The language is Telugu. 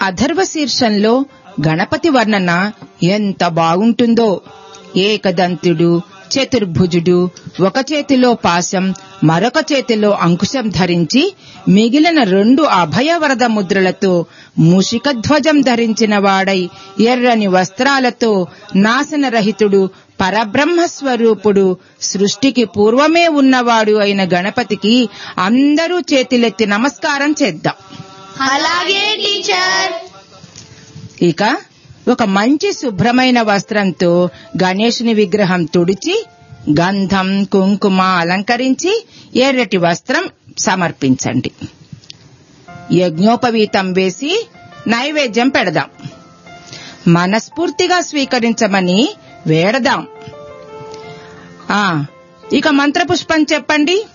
అథర్వ శీర్షంలో గణపతి వర్ణన ఎంత బాగుంటుందో ఏకదంతుడు చతుర్భుజుడు ఒక చేతిలో పాశం మరొక చేతిలో అంకుశం ధరించి మిగిలిన రెండు అభయవరద ముద్రలతో మూషిక ధ్వజం ధరించిన వాడై ఎర్రని వస్త్రాలతో నాశనరహితుడు పరబ్రహ్మ స్వరూపుడు సృష్టికి పూర్వమే ఉన్నవాడు అయిన గణపతికి అందరూ చేతులెత్తి నమస్కారం చేద్దాం అలాగే టీచర్ ఇక ఒక మంచి శుభ్రమైన వస్త్రంతో గణేశుని విగ్రహం తుడిచి గంధం కుంకుమ అలంకరించి ఎర్రటి వస్త్రం సమర్పించండి యజ్ఞోపవీతం వేసి నైవేద్యం పెడదాం మనస్ఫూర్తిగా స్వీకరించమని వేడదాం ఆ ఇక మంత్రపుష్పం చెప్పండి